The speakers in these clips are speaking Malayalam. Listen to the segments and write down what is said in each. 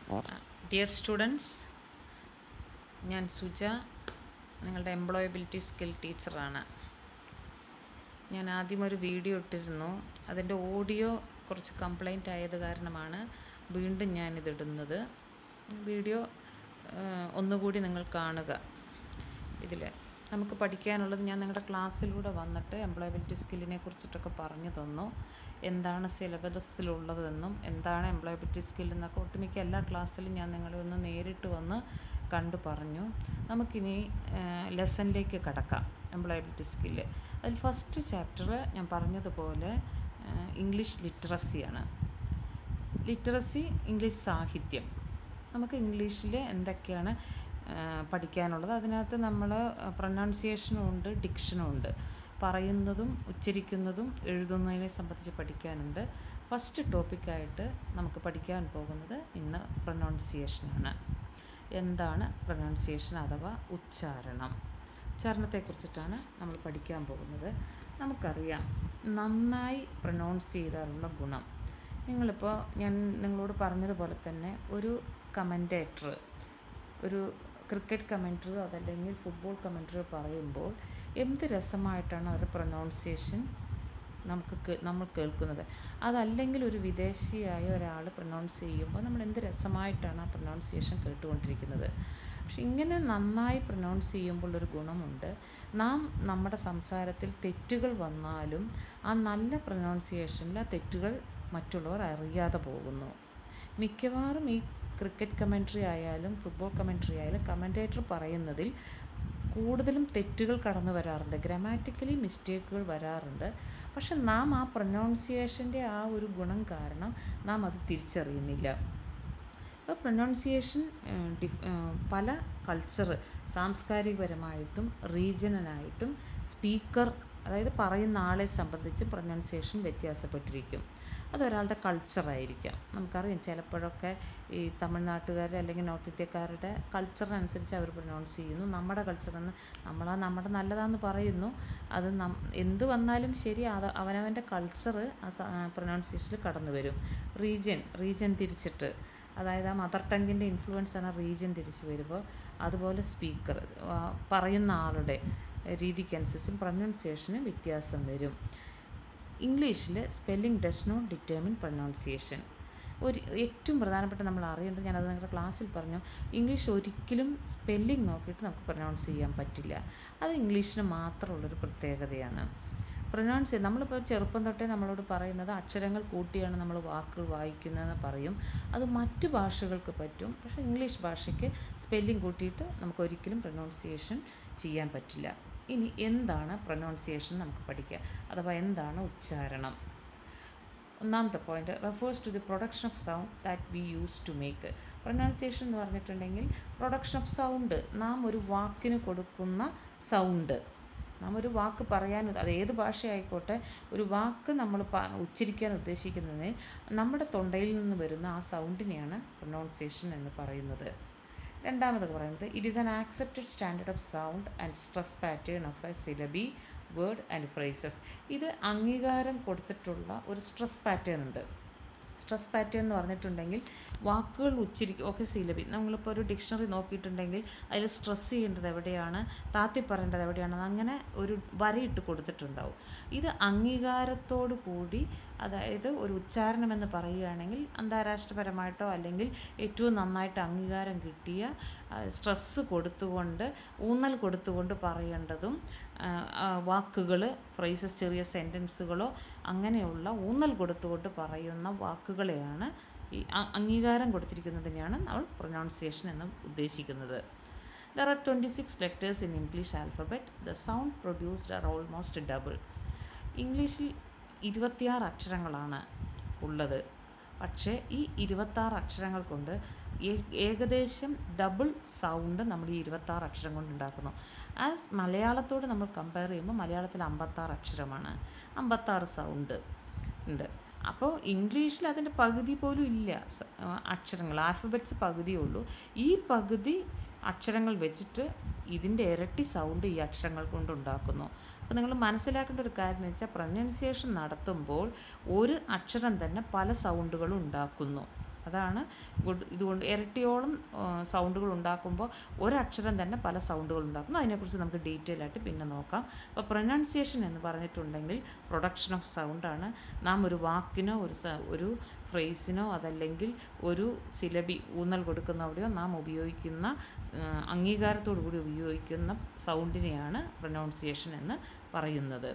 ഡിയർ സ്റ്റുഡൻസ് ഞാൻ സുജ നിങ്ങളുടെ എംപ്ലോയബിലിറ്റി സ്കിൽ ടീച്ചറാണ് ഞാൻ ആദ്യം ഒരു വീഡിയോ ഇട്ടിരുന്നു അതിൻ്റെ ഓഡിയോ കുറച്ച് കംപ്ലൈൻ്റ് ആയത് കാരണമാണ് വീണ്ടും ഞാനിതിടുന്നത് വീഡിയോ ഒന്നുകൂടി നിങ്ങൾ കാണുക ഇതിൽ നമുക്ക് പഠിക്കാനുള്ളത് ഞാൻ നിങ്ങളുടെ ക്ലാസ്സിലൂടെ വന്നിട്ട് എംപ്ലോയബിലിറ്റി സ്കില്ലിനെ കുറിച്ചിട്ടൊക്കെ പറഞ്ഞു തന്നു എന്താണ് സിലബസിലുള്ളതെന്നും എന്താണ് എംപ്ലോയബിലിറ്റി സ്കിൽ എന്നൊക്കെ ഒട്ടുമിക്ക എല്ലാ ക്ലാസ്സിലും ഞാൻ നിങ്ങളെ ഒന്ന് നേരിട്ട് വന്ന് കണ്ടു പറഞ്ഞു നമുക്കിനി ലെസണിലേക്ക് കടക്കാം എംപ്ലോയബിലിറ്റി സ്കില്ല് അതിൽ ഫസ്റ്റ് ചാപ്റ്റർ ഞാൻ പറഞ്ഞതുപോലെ ഇംഗ്ലീഷ് ലിറ്ററസിയാണ് ലിറ്ററസി ഇംഗ്ലീഷ് സാഹിത്യം നമുക്ക് ഇംഗ്ലീഷിൽ എന്തൊക്കെയാണ് പഠിക്കാനുള്ളത് അതിനകത്ത് നമ്മൾ പ്രൊനൗൺസിയേഷനും ഉണ്ട് ഡിക്ഷനും ഉണ്ട് പറയുന്നതും ഉച്ചരിക്കുന്നതും എഴുതുന്നതിനെ സംബന്ധിച്ച് പഠിക്കാനുണ്ട് ഫസ്റ്റ് ടോപ്പിക്കായിട്ട് നമുക്ക് പഠിക്കാൻ പോകുന്നത് ഇന്ന് പ്രൊനൗൺസിയേഷനാണ് എന്താണ് പ്രൊനൗൺസിയേഷൻ അഥവാ ഉച്ചാരണം ഉച്ചാരണത്തെക്കുറിച്ചിട്ടാണ് നമ്മൾ പഠിക്കാൻ പോകുന്നത് നമുക്കറിയാം നന്നായി പ്രൊനൗൺസ് ചെയ്താലുള്ള ഗുണം നിങ്ങളിപ്പോൾ ഞാൻ നിങ്ങളോട് പറഞ്ഞതുപോലെ തന്നെ ഒരു കമൻറ്റേറ്റർ ഒരു ക്രിക്കറ്റ് കമൻറ്ററി അതല്ലെങ്കിൽ ഫുട്ബോൾ കമൻറ്ററി പറയുമ്പോൾ എന്ത് രസമായിട്ടാണ് അവരുടെ പ്രൊനൗൺസിയേഷൻ നമുക്ക് നമ്മൾ കേൾക്കുന്നത് അതല്ലെങ്കിൽ ഒരു വിദേശിയായ ഒരാൾ പ്രൊനൗൺസ് ചെയ്യുമ്പോൾ നമ്മൾ എന്ത് രസമായിട്ടാണ് ആ പ്രൊനൗൺസിയേഷൻ കേട്ടുകൊണ്ടിരിക്കുന്നത് പക്ഷെ ഇങ്ങനെ നന്നായി പ്രൊനൗൺസ് ചെയ്യുമ്പോൾ ഒരു ഗുണമുണ്ട് നാം നമ്മുടെ സംസാരത്തിൽ തെറ്റുകൾ വന്നാലും ആ നല്ല പ്രൊനൗൺസിയേഷനിൽ ആ തെറ്റുകൾ മറ്റുള്ളവർ അറിയാതെ പോകുന്നു മിക്കവാറും ഈ ക്രിക്കറ്റ് കമൻട്രി ആയാലും ഫുട്ബോൾ കമൻട്രി ആയാലും കമൻറ്റേറ്റർ പറയുന്നതിൽ കൂടുതലും തെറ്റുകൾ കടന്നു വരാറുണ്ട് ഗ്രാമാറ്റിക്കലി മിസ്റ്റേക്കുകൾ വരാറുണ്ട് പക്ഷെ നാം ആ പ്രൊനൗൺസിയേഷൻ്റെ ആ ഒരു ഗുണം കാരണം നാം അത് തിരിച്ചറിയുന്നില്ല അപ്പോൾ പ്രൊനൗൺസിയേഷൻ പല കൾച്ചർ സാംസ്കാരികപരമായിട്ടും റീജിയണലായിട്ടും സ്പീക്കർ അതായത് പറയുന്ന ആളെ സംബന്ധിച്ച് പ്രൊനൗൺസിയേഷൻ വ്യത്യാസപ്പെട്ടിരിക്കും അതൊരാളുടെ കൾച്ചറായിരിക്കാം നമുക്കറിയാം ചിലപ്പോഴൊക്കെ ഈ തമിഴ്നാട്ടുകാർ അല്ലെങ്കിൽ നോർത്ത് ഇന്ത്യക്കാരുടെ കൾച്ചറിനനുസരിച്ച് അവർ പ്രൊനൗൺസ് ചെയ്യുന്നു നമ്മുടെ കൾച്ചറെന്ന് നമ്മളാ നമ്മുടെ നല്ലതാന്ന് പറയുന്നു അത് നം എന്ത് വന്നാലും ശരി അത് അവനവൻ്റെ കൾച്ചർ ആ പ്രൊനൗൺസിയേഷനിൽ കടന്നു വരും റീജിയൻ റീജിയൻ തിരിച്ചിട്ട് അതായത് ആ മദർ ടങ്ങിൻ്റെ ഇൻഫ്ലുവൻസ് ആണ് റീജിയൻ തിരിച്ചു വരുമ്പോൾ അതുപോലെ സ്പീക്കർ പറയുന്ന ആളുടെ രീതിക്കനുസരിച്ചും പ്രൊനൗൺസിയേഷന് വ്യത്യാസം വരും ഇംഗ്ലീഷിൽ spelling does not determine pronunciation ഒരു ഏറ്റവും പ്രധാനപ്പെട്ട നമ്മൾ അറിയേണ്ടത് ഞാനത് നിങ്ങളുടെ ക്ലാസ്സിൽ പറഞ്ഞു ഇംഗ്ലീഷ് ഒരിക്കലും സ്പെല്ലിംഗ് നോക്കിയിട്ട് നമുക്ക് പ്രൊനൗൺസ് ചെയ്യാൻ പറ്റില്ല അത് ഇംഗ്ലീഷിന് മാത്രമുള്ളൊരു പ്രത്യേകതയാണ് പ്രൊനൗൺസ് ചെയ്ത് നമ്മളിപ്പോൾ ചെറുപ്പം തൊട്ടേ നമ്മളോട് പറയുന്നത് അക്ഷരങ്ങൾ കൂട്ടിയാണ് നമ്മൾ വാക്കുകൾ വായിക്കുന്നതെന്ന് പറയും അത് മറ്റു ഭാഷകൾക്ക് പറ്റും പക്ഷേ ഇംഗ്ലീഷ് ഭാഷയ്ക്ക് സ്പെല്ലിംഗ് കൂട്ടിയിട്ട് നമുക്ക് ഒരിക്കലും പ്രൊനൗൺസിയേഷൻ ചെയ്യാൻ പറ്റില്ല ഇനി എന്താണ് പ്രൊനൗൺസിയേഷൻ നമുക്ക് പഠിക്കുക അഥവാ എന്താണ് ഉച്ചാരണം ഒന്നാമത്തെ point refers to the production of sound that we use to make pronunciation എന്ന് പറഞ്ഞിട്ടുണ്ടെങ്കിൽ പ്രൊഡക്ഷൻ ഓഫ് സൗണ്ട് നാം ഒരു വാക്കിന് കൊടുക്കുന്ന സൗണ്ട് നാം ഒരു വാക്ക് പറയാൻ അത് ഏത് ഭാഷയായിക്കോട്ടെ ഒരു വാക്ക് നമ്മൾ ഉച്ചരിക്കാൻ ഉദ്ദേശിക്കുന്നതിന് നമ്മുടെ തൊണ്ടയിൽ നിന്ന് വരുന്ന ആ സൗണ്ടിനെയാണ് പ്രൊനൗൺസിയേഷൻ എന്ന് പറയുന്നത് രണ്ടാമത് പറയുന്നത് it is an accepted standard of sound and stress pattern of a syllable word and phrases ഇത് അംഗീകാരം കൊടുത്തിട്ടുള്ള ഒരു സ്ട്രെസ് പാറ്റേൺ ഉണ്ട് സ്ട്രെസ് പാറ്റേൺ എന്ന് പറഞ്ഞിട്ടുണ്ടെങ്കിൽ വാക്കുകൾ ഉച്ചരിക്കും ഓക്കെ സിലബി നമ്മളിപ്പോൾ ഒരു ഡിക്ഷണറി നോക്കിയിട്ടുണ്ടെങ്കിൽ അതിൽ സ്ട്രെസ് ചെയ്യേണ്ടത് എവിടെയാണ് താത്തി പറയേണ്ടത് എവിടെയാണ് അങ്ങനെ ഒരു വരയിട്ട് കൊടുത്തിട്ടുണ്ടാവും ഇത് അംഗീകാരത്തോടു കൂടി അതായത് ഒരു ഉച്ചാരണം എന്ന് പറയുകയാണെങ്കിൽ അന്താരാഷ്ട്രപരമായിട്ടോ അല്ലെങ്കിൽ ഏറ്റവും നന്നായിട്ട് അംഗീകാരം കിട്ടിയ സ്ട്രെസ്സ് കൊടുത്തുകൊണ്ട് ഊന്നൽ കൊടുത്തുകൊണ്ട് പറയേണ്ടതും വാക്കുകൾ ഫ്രേസസ് ചെറിയ സെൻറ്റൻസുകളോ അങ്ങനെയുള്ള ഊന്നൽ കൊടുത്തുകൊണ്ട് പറയുന്ന വാക്കുകളെയാണ് ഈ അംഗീകാരം കൊടുത്തിരിക്കുന്നതിനെയാണ് നമ്മൾ പ്രൊനൗൺസിയേഷൻ എന്ന് ഉദ്ദേശിക്കുന്നത് there are twenty six letters in English alphabet the sound produced are almost double ഇംഗ്ലീഷിൽ ഇരുപത്തിയാറ് അക്ഷരങ്ങളാണ് ഉള്ളത് പക്ഷേ ഈ ഇരുപത്താറ് അക്ഷരങ്ങൾ കൊണ്ട് ഏകദേശം ഡബിൾ സൗണ്ട് നമ്മൾ ഈ ഇരുപത്താറ് അക്ഷരം കൊണ്ട് ഉണ്ടാക്കുന്നു ആസ് മലയാളത്തോട് നമ്മൾ കമ്പയർ ചെയ്യുമ്പോൾ മലയാളത്തിൽ അമ്പത്താറ് അക്ഷരമാണ് അമ്പത്താറ് സൗണ്ട് ഉണ്ട് അപ്പോൾ ഇംഗ്ലീഷിൽ അതിൻ്റെ പകുതി പോലും ഇല്ല അക്ഷരങ്ങൾ ആൽഫബറ്റ്സ് പകുതിയേ ഉള്ളൂ ഈ പകുതി അക്ഷരങ്ങൾ വെച്ചിട്ട് ഇതിൻ്റെ ഇരട്ടി സൗണ്ട് ഈ അക്ഷരങ്ങൾ കൊണ്ട് ഉണ്ടാക്കുന്നു അപ്പോൾ നിങ്ങൾ മനസ്സിലാക്കേണ്ട ഒരു കാര്യം എന്ന് വെച്ചാൽ പ്രൊനൗൺസിയേഷൻ നടത്തുമ്പോൾ ഒരു അക്ഷരം തന്നെ പല സൗണ്ടുകളും ഉണ്ടാക്കുന്നു അതാണ് ഗുഡ് ഇതുകൊണ്ട് ഇരട്ടിയോളം സൗണ്ടുകൾ ഉണ്ടാക്കുമ്പോൾ ഒരക്ഷരം തന്നെ പല സൗണ്ടുകൾ ഉണ്ടാക്കുന്നു അതിനെക്കുറിച്ച് നമുക്ക് ഡീറ്റെയിൽ ആയിട്ട് പിന്നെ നോക്കാം അപ്പോൾ പ്രൊനൗൺസിയേഷൻ എന്ന് പറഞ്ഞിട്ടുണ്ടെങ്കിൽ പ്രൊഡക്ഷൻ ഓഫ് സൗണ്ടാണ് നാം ഒരു വാക്കിനോ ഒരു സ ഒരു ഫ്രേസിനോ അതല്ലെങ്കിൽ ഒരു സിലബി ഊന്നൽ കൊടുക്കുന്നവിടെയോ നാം ഉപയോഗിക്കുന്ന അംഗീകാരത്തോടു കൂടി ഉപയോഗിക്കുന്ന സൗണ്ടിനെയാണ് പ്രൊനൗൺസിയേഷൻ എന്ന് പറയുന്നത്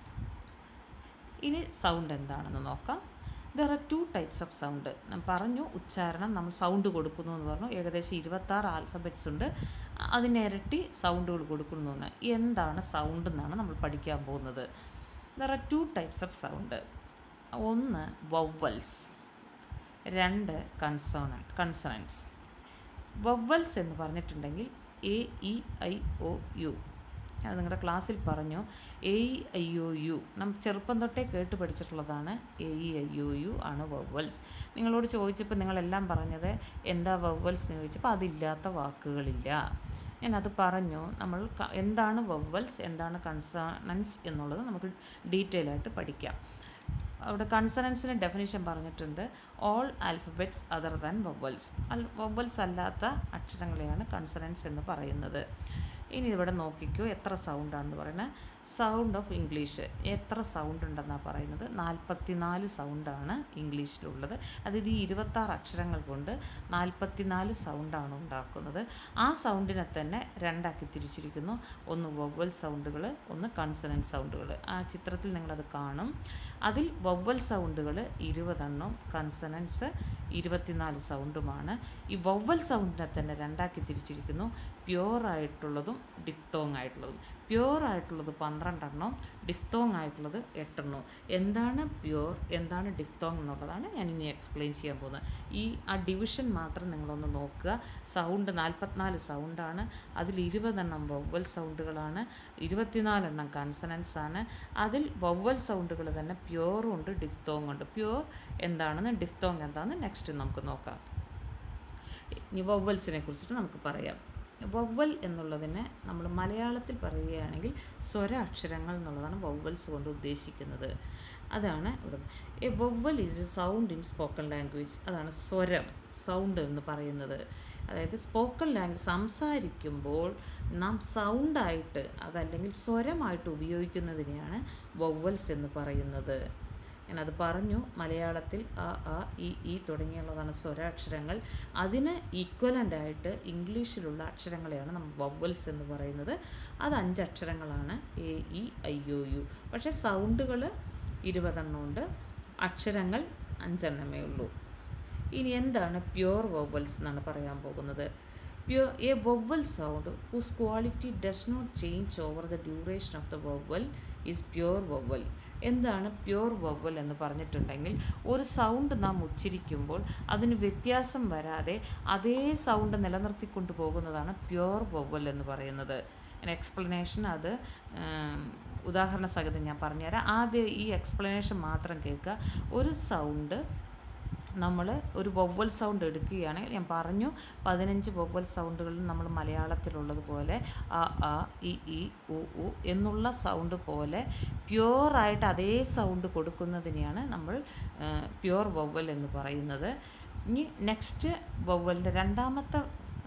ഇനി സൗണ്ട് എന്താണെന്ന് നോക്കാം there are two types of sound ഞാൻ പറഞ്ഞു ഉച്ചാരണം നമ്മൾ സൗണ്ട് കൊടുക്കുന്നു എന്ന് പറഞ്ഞു ഏകദേശം ഇരുപത്താറ് ആൽഫബറ്റ്സ് ഉണ്ട് അതിന് ഇരട്ടി സൗണ്ടുകൾ കൊടുക്കുന്നു എന്ന് എന്താണ് സൗണ്ട് എന്നാണ് നമ്മൾ പഠിക്കാൻ പോകുന്നത് there are two types of sound ഒന്ന് വവ്വൽസ് രണ്ട് കൺസോണ കൺസണൻസ് വവ്വൽസ് എന്ന് പറഞ്ഞിട്ടുണ്ടെങ്കിൽ A E I O U അത് നിങ്ങളുടെ ക്ലാസ്സിൽ പറഞ്ഞു A E I O U നമ്മൾ ചെറുപ്പം തൊട്ടേ കേട്ട് പഠിച്ചിട്ടുള്ളതാണ് A E I O U ആണ് വവ്വൽസ് നിങ്ങളോട് ചോദിച്ചപ്പോൾ നിങ്ങളെല്ലാം പറഞ്ഞത് എന്താ വവ്വൽസ് എന്ന് ചോദിച്ചപ്പോൾ അതില്ലാത്ത വാക്കുകളില്ല ഞാനത് പറഞ്ഞു നമ്മൾ എന്താണ് വവ്വൽസ് എന്താണ് കൺസണൻസ് എന്നുള്ളത് നമുക്ക് ഡീറ്റെയിൽ ആയിട്ട് പഠിക്കാം അവിടെ കൺസണൻസിന് ഡെഫിനേഷൻ പറഞ്ഞിട്ടുണ്ട് all alphabets other than vowels അൽ വവ്വൽസ് അല്ലാത്ത അക്ഷരങ്ങളെയാണ് കൺസണൻസ് എന്ന് പറയുന്നത് ഇനി ഇവിടെ നോക്കിക്കോ എത്ര സൗണ്ടാണെന്ന് പറയുന്നത് സൗണ്ട് ഓഫ് ഇംഗ്ലീഷ് എത്ര സൗണ്ട് ഉണ്ടെന്നാണ് പറയുന്നത് നാൽപ്പത്തിനാല് സൗണ്ടാണ് ഇംഗ്ലീഷിലുള്ളത് അതായത് ഈ ഇരുപത്താറ് അക്ഷരങ്ങൾ കൊണ്ട് നാൽപ്പത്തിനാല് സൗണ്ടാണ് ഉണ്ടാക്കുന്നത് ആ സൗണ്ടിനെ തന്നെ രണ്ടാക്കി തിരിച്ചിരിക്കുന്നു ഒന്ന് വവ്വൽ സൗണ്ടുകൾ ഒന്ന് കൺസണൻറ്റ് സൗണ്ടുകൾ ആ ചിത്രത്തിൽ നിങ്ങളത് കാണും അതിൽ വവ്വൽ സൗണ്ടുകൾ ഇരുപതെണ്ണവും കൺസണൻസ് ഇരുപത്തിനാല് സൗണ്ടുമാണ് ഈ വവ്വൽ സൗണ്ടിനെ തന്നെ രണ്ടാക്കി തിരിച്ചിരിക്കുന്നു പ്യുവർ ആയിട്ടുള്ളതും ഡിഫ്തോങ് ആയിട്ടുള്ളതും പ്യുവർ ആയിട്ടുള്ളത് പന്ത്രണ്ടെണ്ണം ഡിഫ്തോങ് ആയിട്ടുള്ളത് എട്ടെണ്ണവും എന്താണ് പ്യുവർ എന്താണ് ഡിഫ്തോങ് എന്നുള്ളതാണ് ഞാൻ ഇനി എക്സ്പ്ലെയിൻ ചെയ്യാൻ പോകുന്നത് ഈ ആ ഡിവിഷൻ മാത്രം നിങ്ങളൊന്ന് നോക്കുക സൗണ്ട് നാൽപ്പത്തിനാല് സൗണ്ടാണ് അതിൽ ഇരുപതെണ്ണം വവ്വൽ സൗണ്ടുകളാണ് ഇരുപത്തിനാലെണ്ണം കൺസണൻസ് ആണ് അതിൽ വവ്വൽ സൗണ്ടുകൾ തന്നെ പ്യുവറും ഉണ്ട് ഡിഫ്തോങ് ഉണ്ട് പ്യുവർ എന്താണെന്ന് ഡിഫ്തോങ് എന്താണെന്ന് നെക്സ്റ്റ് നമുക്ക് നോക്കാം ഇനി വവ്വൽസിനെ കുറിച്ചിട്ട് നമുക്ക് പറയാം വവ്വൽ എന്നുള്ളതിനെ നമ്മൾ മലയാളത്തിൽ പറയുകയാണെങ്കിൽ സ്വര അക്ഷരങ്ങൾ എന്നുള്ളതാണ് വവ്വൽസ് കൊണ്ട് ഉദ്ദേശിക്കുന്നത് അതാണ് ഇവിടെ a vowel is a sound in spoken language അതാണ് സ്വരം സൗണ്ട് എന്ന് പറയുന്നത് അതായത് സ്പോക്കൺ ലാംഗ്വേജ് സംസാരിക്കുമ്പോൾ നാം സൗണ്ടായിട്ട് അതല്ലെങ്കിൽ സ്വരമായിട്ട് ഉപയോഗിക്കുന്നതിനെയാണ് വവ്വൽസ് എന്ന് പറയുന്നത് ഞാനത് പറഞ്ഞു മലയാളത്തിൽ അ ആ ഇ ഈ തുടങ്ങിയുള്ളതാണ് സ്വരാക്ഷരങ്ങൾ അതിന് ഈക്വലൻ്റ് ആയിട്ട് ഇംഗ്ലീഷിലുള്ള അക്ഷരങ്ങളെയാണ് നമ്മൾ വവ്വൽസ് എന്ന് പറയുന്നത് അത് അഞ്ച് അക്ഷരങ്ങളാണ് A E I O U പക്ഷേ സൗണ്ടുകൾ ഇരുപതെണ്ണം ഉണ്ട് അക്ഷരങ്ങൾ അഞ്ചെണ്ണമേ ഉള്ളൂ ഇനി എന്താണ് പ്യുവർ വവ്വൽസ് എന്നാണ് പറയാൻ പോകുന്നത് pure a vowel sound whose quality does not change over the duration of the vowel is pure vowel എന്താണ് പ്യുവർ വവ്വൽ എന്ന് പറഞ്ഞിട്ടുണ്ടെങ്കിൽ ഒരു സൗണ്ട് നാം ഉച്ചരിക്കുമ്പോൾ അതിന് വ്യത്യാസം വരാതെ അതേ സൗണ്ട് നിലനിർത്തിക്കൊണ്ട് പോകുന്നതാണ് പ്യുവർ വവ്വൽ എന്ന് പറയുന്നത് എക്സ്പ്ലനേഷൻ അത് ഉദാഹരണ സഹിതം ഞാൻ പറഞ്ഞുതരാം ആദ്യം ഈ എക്സ്പ്ലനേഷൻ മാത്രം കേൾക്കുക ഒരു സൗണ്ട് നമ്മൾ ഒരു വവ്വൽ സൗണ്ട് എടുക്കുകയാണെങ്കിൽ ഞാൻ പറഞ്ഞു പതിനഞ്ച് വവ്വൽ സൗണ്ടുകളിൽ നമ്മൾ മലയാളത്തിലുള്ളതുപോലെ അ ആ ഇ ഈ ഉ ഉ എന്നുള്ള സൗണ്ട് പോലെ പ്യുവറായിട്ട് അതേ സൗണ്ട് കൊടുക്കുന്നതിനെയാണ് നമ്മൾ പ്യുവർ വവ്വൽ എന്ന് പറയുന്നത് ഇനി നെക്സ്റ്റ് വവ്വലിൻ്റെ രണ്ടാമത്തെ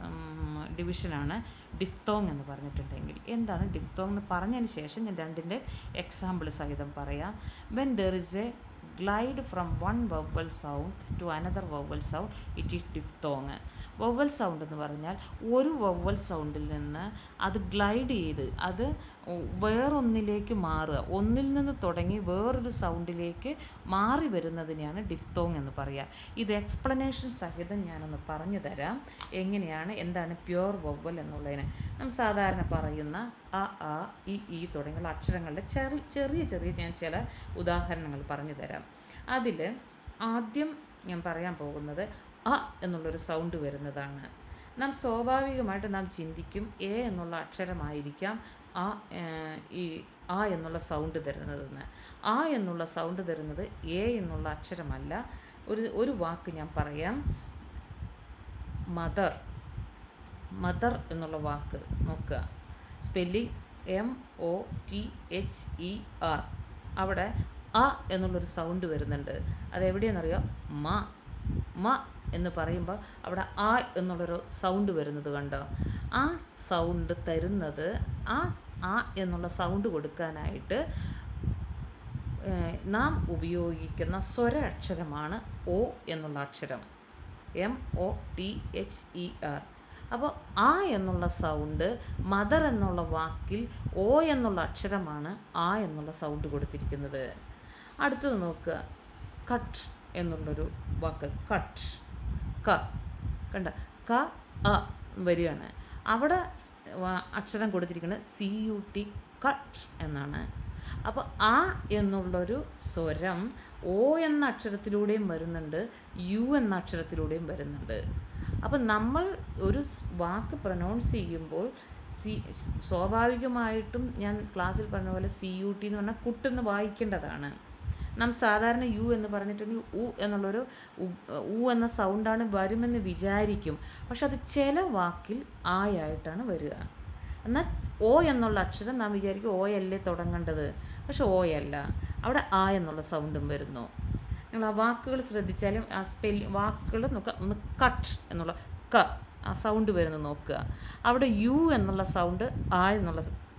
ഡിവിഷനാണ് ഡിഫ്തോങ് എന്ന് പറഞ്ഞിട്ടുണ്ടെങ്കിൽ എന്താണ് ഡിഫ്തോങ് എന്ന് പറഞ്ഞതിന് ശേഷം ഞാൻ രണ്ടിൻ്റെ എക്സാമ്പിൾ സഹിതം പറയാം when there is a glide from one vowel sound to another vowel sound it is diphthong vowel sound എന്ന് പറഞ്ഞാൽ ഒരു വവ്വൽ സൗണ്ടിൽ നിന്ന് അത് ഗ്ലൈഡ് ചെയ്ത് അത് വേറൊന്നിലേക്ക് മാറുക ഒന്നിൽ നിന്ന് തുടങ്ങി വേറൊരു സൗണ്ടിലേക്ക് മാറി വരുന്നതിനെയാണ് ഡിഫ്തോങ് എന്ന് പറയുക ഇത് എക്സ്പ്ലനേഷൻ സഹിതം ഞാനൊന്ന് പറഞ്ഞു തരാം എങ്ങനെയാണ് എന്താണ് പ്യുവർ വവ്വൽ എന്നുള്ളതിന് നാം സാധാരണ പറയുന്ന അ ആ ഇ ഈ തുടങ്ങിയുള്ള അക്ഷരങ്ങളുടെ ചെറിയ ചെറിയ ചെറിയ ഞാൻ ചില ഉദാഹരണങ്ങൾ പറഞ്ഞു തരാം അതിൽ ആദ്യം ഞാൻ പറയാൻ പോകുന്നത് അ എന്നുള്ളൊരു സൗണ്ട് വരുന്നതാണ് നാം സ്വാഭാവികമായിട്ട് നാം ചിന്തിക്കും എ എന്നുള്ള അക്ഷരമായിരിക്കാം ആ ഈ ആ എന്നുള്ള സൗണ്ട് തരുന്നതെന്ന് ആ എന്നുള്ള സൗണ്ട് തരുന്നത് എ എന്നുള്ള അക്ഷരമല്ല ഒരു ഒരു വാക്ക് ഞാൻ പറയാം മദർ മദർ എന്നുള്ള വാക്ക് നോക്കുക spelling M O T H E R അവിടെ അ എന്നുള്ളൊരു സൗണ്ട് വരുന്നുണ്ട് അതെവിടെയാണെന്നറിയാം മ മ എന്ന് പറയുമ്പോൾ അവിടെ ആ എന്നുള്ളൊരു സൗണ്ട് വരുന്നത് കണ്ടോ ആ സൗണ്ട് തരുന്നത് ആ ആ എന്നുള്ള സൗണ്ട് കൊടുക്കാനായിട്ട് ഏഹ്, നാം ഉപയോഗിക്കുന്ന സ്വര അക്ഷരമാണ് ഒ എന്നുള്ള അക്ഷരം M O T H E R അപ്പോൾ ആ എന്നുള്ള സൗണ്ട് മദർ എന്നുള്ള വാക്കിൽ ഓ എന്നുള്ള അക്ഷരമാണ് ആ എന്നുള്ള സൗണ്ട് കൊടുത്തിരിക്കുന്നത് അടുത്തത് നോക്കുക കട്ട് എന്നുള്ളൊരു വാക്ക് കട്ട് ക കണ്ട ക അ വരികയാണ് അവിടെ സ് വ- അക്ഷരം കൊടുത്തിരിക്കുന്നത് സി യു ടി കട്ട് എന്നാണ് അപ്പോൾ ആ എന്നുള്ളൊരു സ്വരം ഓ എന്ന അക്ഷരത്തിലൂടെയും വരുന്നുണ്ട് യു എന്ന അക്ഷരത്തിലൂടെയും വരുന്നുണ്ട് അപ്പം നമ്മൾ ഒരു സ് വാക്ക് പ്രൊനൗൺസ് ചെയ്യുമ്പോൾ സി സ്വാഭാവികമായിട്ടും ഞാൻ ക്ലാസ്സിൽ പറഞ്ഞ പോലെ സി യു ടി എന്ന് പറഞ്ഞാൽ കുട്ടെന്ന് വായിക്കേണ്ടതാണ് നാം സാധാരണ യു എന്ന് പറഞ്ഞിട്ടുണ്ടെങ്കിൽ ഉ എന്നുള്ളൊരു ഉ- ഉ എന്ന സൗണ്ടാണ് വരുമെന്ന് വിചാരിക്കും പക്ഷെ അത് ചില വാക്കിൽ ആയായിട്ടാണ് വരിക എന്നാൽ ഓ എന്നുള്ള അക്ഷരം നാം വിചാരിക്കും ഓ അല്ലേ തുടങ്ങേണ്ടത് പക്ഷെ ഓ അല്ല അവിടെ ആ എന്നുള്ള സൗണ്ടും വരുന്നു നിങ്ങൾ ആ വാക്കുകൾ ശ്രദ്ധിച്ചാലും ആ സ്പെല്ല് വാക്കുകൾ നോക്കുക ഒന്ന് കട്ട് എന്നുള്ള ക ആ സൗണ്ട് വരുന്നത് നോക്കുക അവിടെ യു എന്നുള്ള സൗണ്ട് ആ എന്നുള്ള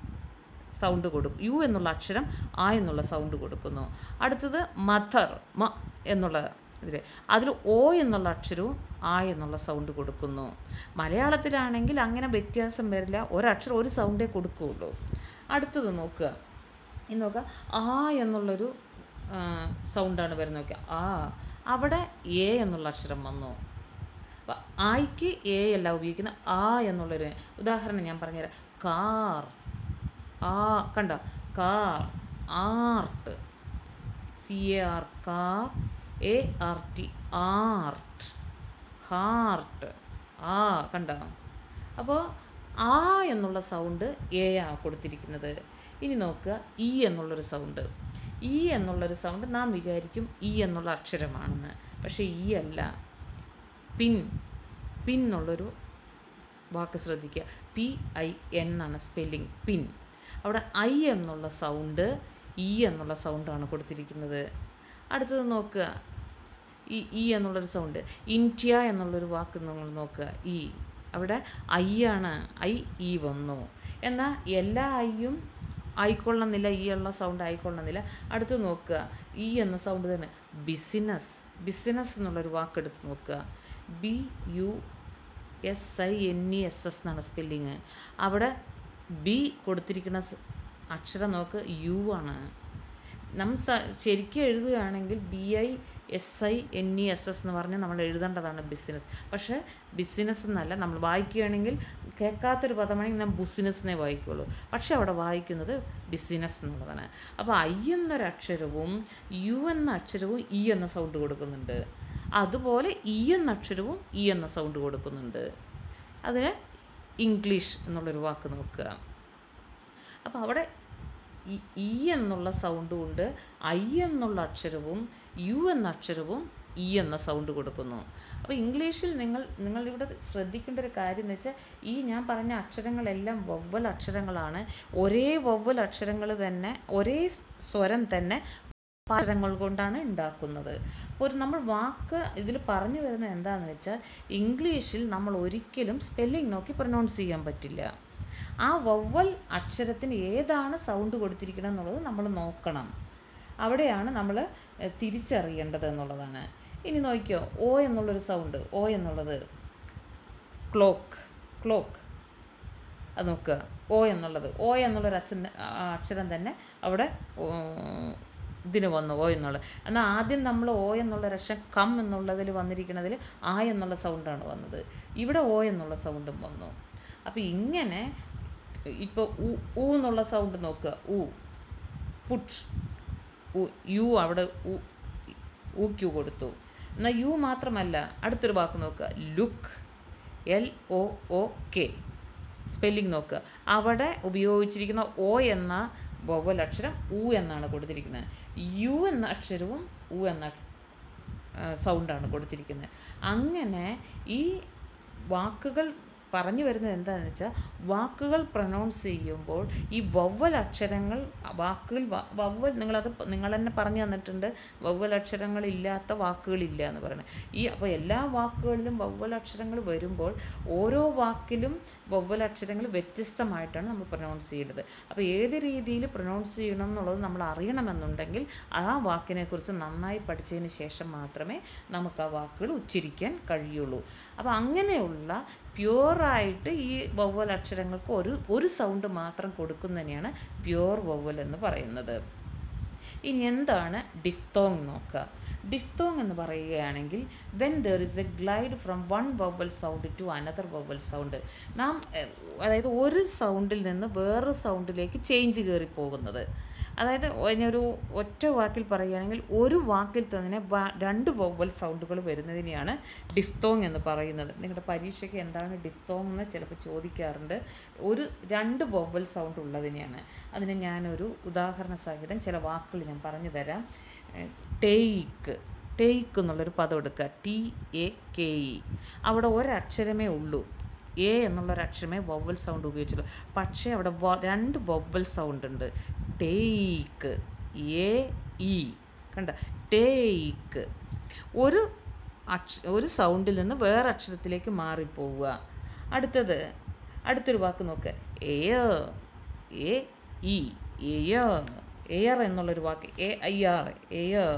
സൗണ്ട് കൊടുക്കും യു എന്നുള്ള അക്ഷരം ആ എന്നുള്ള സൗണ്ട് കൊടുക്കുന്നു അടുത്തത് മദർ മ എന്നുള്ള ഇതിൽ അതിൽ ഓ എന്നുള്ള അക്ഷരവും ആ എന്നുള്ള സൗണ്ട് കൊടുക്കുന്നു മലയാളത്തിലാണെങ്കിൽ അങ്ങനെ വ്യത്യാസം വരില്ല ഒരക്ഷരം ഒരു സൗണ്ടേ കൊടുക്കുകയുള്ളൂ അടുത്തത് നോക്കുക ഇനി നോക്കുക ആ എന്നുള്ളൊരു ആ, സൗണ്ടാണ് വരുന്നത് നോക്കുക ആ അവിടെ എ എന്നുള്ള അക്ഷരം വന്നു അപ്പം ആയിക്ക് എ അല്ല ഉപയോഗിക്കുന്നത് ആ എന്നുള്ളൊരു ഉദാഹരണം ഞാൻ പറഞ്ഞുതരാം കാർ ആ കണ്ടോ car art C A R car A R T art heart ആ കണ്ടോ അപ്പോൾ ആ എന്നുള്ള സൗണ്ട് എ ആ കൊടുത്തിരിക്കുന്നത് ഇനി നോക്കുക ഇ എന്നുള്ളൊരു സൗണ്ട് ഇ എന്നുള്ളൊരു സൗണ്ട് നാം വിചാരിക്കും ഇ എന്നുള്ള അക്ഷരമാണെന്ന് പക്ഷേ ഇ അല്ല പിൻ പിൻ എന്നുള്ളൊരു വാക്ക് ശ്രദ്ധിക്കുക പി ഐ എൻ എന്നാണ് സ്പെല്ലിംഗ് പിൻ അവിടെ ഐ എന്നുള്ള സൗണ്ട് ഇ എന്നുള്ള സൗണ്ടാണ് കൊടുത്തിരിക്കുന്നത് അടുത്തത് നോക്കുക ഈ ഇ എന്നുള്ളൊരു സൗണ്ട് ഇന്ത്യ എന്നുള്ളൊരു വാക്ക് നിങ്ങൾ നോക്കുക ഇ അവിടെ ഐ ആണ് ഐ ഇ വന്നു എന്നാൽ എല്ലാ ഐയും ആയിക്കൊള്ളുന്നില്ല ഈ ഉള്ള സൗണ്ട് ആയിക്കൊള്ളുന്നില്ല അടുത്ത് നോക്കുക ഈ എന്ന സൗണ്ട് തന്നെ ബിസിനസ് ബിസിനസ് എന്നുള്ളൊരു വാക്കെടുത്ത് നോക്കുക B U S I N E S S എന്നാണ് സ്പെല്ലിങ് അവിടെ ബി കൊടുത്തിരിക്കുന്ന സ് അക്ഷരം നോക്ക് യു ആണ് നമ്മൾ സ ശരിക്കും എഴുതുകയാണെങ്കിൽ B I S I N E S S എന്ന് പറഞ്ഞ് നമ്മൾ എഴുതേണ്ടതാണ് ബിസിനസ് പക്ഷേ ബിസിനസ് എന്നല്ല നമ്മൾ വായിക്കുകയാണെങ്കിൽ കേൾക്കാത്തൊരു പദമാണെങ്കിൽ ഞാൻ ബുസിനസ്സിനെ വായിക്കുള്ളൂ പക്ഷെ അവിടെ വായിക്കുന്നത് ബിസിനസ് എന്നുള്ളതാണ് അപ്പോൾ ഐ എന്നൊരു അക്ഷരവും യു എന്ന അക്ഷരവും ഇ എന്ന സൗണ്ട് കൊടുക്കുന്നുണ്ട് അതുപോലെ ഇ എന്ന അക്ഷരവും ഇ എന്ന സൗണ്ട് കൊടുക്കുന്നുണ്ട് അതിന് ഇംഗ്ലീഷ് എന്നുള്ളൊരു വാക്ക് നോക്കുക അപ്പോൾ അവിടെ ഇ ഇ എന്നുള്ള സൗണ്ടും ഉണ്ട് ഐ എന്നുള്ള അക്ഷരവും യു എന്ന അക്ഷരവും ഇ എന്ന സൗണ്ട് കൊടുക്കുന്നു അപ്പോൾ ഇംഗ്ലീഷിൽ നിങ്ങൾ നിങ്ങളിവിടെ ശ്രദ്ധിക്കേണ്ട ഒരു കാര്യം എന്ന് വെച്ചാൽ ഈ ഞാൻ പറഞ്ഞ അക്ഷരങ്ങളെല്ലാം വവ്വൽ അക്ഷരങ്ങളാണ് ഒരേ വവ്വൽ അക്ഷരങ്ങൾ തന്നെ ഒരേ സ്വരം തന്നെ അക്ഷരങ്ങൾ കൊണ്ടാണ് ഉണ്ടാക്കുന്നത് ഒരു നമ്മൾ വാക്ക് ഇതിൽ പറഞ്ഞു വരുന്നത് എന്താണെന്ന് വെച്ചാൽ ഇംഗ്ലീഷിൽ നമ്മൾ ഒരിക്കലും സ്പെല്ലിംഗ് നോക്കി പ്രൊനൗൺസ് ചെയ്യാൻ പറ്റില്ല ആ വവ്വൽ അക്ഷരത്തിന് ഏതാണ് സൗണ്ട് കൊടുത്തിരിക്കണം എന്നുള്ളത് നമ്മൾ നോക്കണം അവിടെയാണ് നമ്മൾ എഹ്, തിരിച്ചറിയേണ്ടത് എന്നുള്ളതാണ് ഇനി നോക്കിയോ ഓ എന്നുള്ളൊരു സൗണ്ട് ഓ എന്നുള്ളത് ക്ലോക്ക് ക്ലോക്ക് അത് നോക്കുക ഓ എന്നുള്ളത് ഓ എന്നുള്ളൊരു അച്ഛൻ അക്ഷരം തന്നെ അവിടെ ഓ, ഇതിന് വന്നു ഓ എന്നുള്ളത് എന്നാൽ ആദ്യം നമ്മൾ ഓ എന്നുള്ള അക്ഷരം കം എന്നുള്ളതിൽ വന്നിരിക്കുന്നതിൽ ആ എന്നുള്ള സൗണ്ടാണ് വന്നത് ഇവിടെ ഓ എന്നുള്ള സൗണ്ടും വന്നു അപ്പോൾ ഇങ്ങനെ ഇപ്പോൾ ഉ ഊ എന്നുള്ള സൗണ്ട് നോക്കുക ഊ പുട്ട് ഉ യു അവിടെ ഉ ഊ ക്യു കൊടുത്തു എന്നാൽ യു മാത്രമല്ല അടുത്തൊരു വാക്ക് നോക്കുക look L O O K spelling നോക്കുക അവിടെ ഉപയോഗിച്ചിരിക്കുന്ന ഒ എന്ന വവ്വൽ അക്ഷരം ഉ എന്നാണ് കൊടുത്തിരിക്കുന്നത് യു എന്ന അക്ഷരവും ഉ എന്ന സൗണ്ടാണ് കൊടുത്തിരിക്കുന്നത് അങ്ങനെ ഈ വാക്കുകൾ പറഞ്ഞു വരുന്നത് എന്താണെന്ന് വെച്ചാൽ വാക്കുകൾ പ്രൊനൗൺസ് ചെയ്യുമ്പോൾ ഈ വവ്വൽ അക്ഷരങ്ങൾ വാക്കുകൾ വ- വവ്വൽ നിങ്ങളത് പ- നിങ്ങൾ തന്നെ പറഞ്ഞു തന്നിട്ടുണ്ട് വവ്വൽ അക്ഷരങ്ങളില്ലാത്ത വാക്കുകളില്ല എന്ന് പറയുന്നത് ഈ അപ്പോൾ എല്ലാ വാക്കുകളിലും വവ്വൽ അക്ഷരങ്ങൾ വരുമ്പോൾ ഓരോ വാക്കിലും വവ്വൽ അക്ഷരങ്ങൾ വ്യത്യസ്തമായിട്ടാണ് നമ്മൾ പ്രൊനൗൺസ് ചെയ്യുന്നത് അപ്പോൾ ഏത് രീതിയിൽ പ്രൊനൗൺസ് ചെയ്യണം എന്നുള്ളത് നമ്മൾ അറിയണമെന്നുണ്ടെങ്കിൽ ആ വാക്കിനെക്കുറിച്ച് നന്നായി പഠിച്ചതിന് ശേഷം മാത്രമേ നമുക്ക് ആ വാക്കുകൾ ഉച്ചരിക്കാൻ കഴിയുള്ളൂ അപ്പോൾ അങ്ങനെയുള്ള പ്യുവറായിട്ട് ഈ വവ്വൽ അക്ഷരങ്ങൾക്ക് ഒരു ഒരു സൗണ്ട് മാത്രം കൊടുക്കുന്നതിനെയാണ് പ്യുവർ വവ്വൽ എന്ന് പറയുന്നത് ഇനി എന്താണ് ഡിഫ്തോങ് നോക്കുക ഡിഫ്തോങ് എന്ന് പറയുകയാണെങ്കിൽ when there is a glide from one vowel sound to another vowel sound നാം എഹ്, അതായത് ഒരു സൗണ്ടിൽ നിന്ന് വേറൊരു സൗണ്ടിലേക്ക് ചേഞ്ച് കയറി പോകുന്നത് അതായത് ഒരു ഒറ്റ വാക്കിൽ പറയുകയാണെങ്കിൽ ഒരു വാക്കിൽ തന്നെ വ- രണ്ട് വവൽ സൗണ്ടുകൾ വരുന്നതിനെയാണ് ഡിഫ്തോങ് എന്ന് പറയുന്നത് നിങ്ങളുടെ പരീക്ഷയ്ക്ക് എന്താണ് ഡിഫ്തോങ് എന്ന് ചിലപ്പോൾ ചോദിക്കാറുണ്ട് ഒരു രണ്ട് വവൽ സൗണ്ട് ഉള്ളതിനെയാണ് അതിന് ഞാനൊരു ഉദാഹരണ സഹിതം ചില വാക്കുകൾ ഞാൻ പറഞ്ഞു തരാം ടേക്ക് ടേക്ക് എന്നുള്ളൊരു പദം എടുക്കുക ടി എ കെ ഇ അവിടെ ഒരക്ഷരമേ ഉള്ളൂ എ എന്നുള്ളൊരു അക്ഷരമേ വവ്വൽ സൗണ്ട് ഉപയോഗിച്ചുള്ളൂ പക്ഷേ അവിടെ വ- രണ്ട് വവ്വൽ സൗണ്ട് ഉണ്ട് ടേക്ക് എ ഇ കണ്ട ടേക്ക് ഒരു അക്ഷ ഒരു സൗണ്ടിൽ നിന്ന് വേറെ അക്ഷരത്തിലേക്ക് മാറിപ്പോവുക അടുത്തത് അടുത്തൊരു വാക്ക് നോക്ക് എയ എ ഇ എയർ എയർ എന്നുള്ളൊരു വാക്ക് എ ഐ ആർ എയർ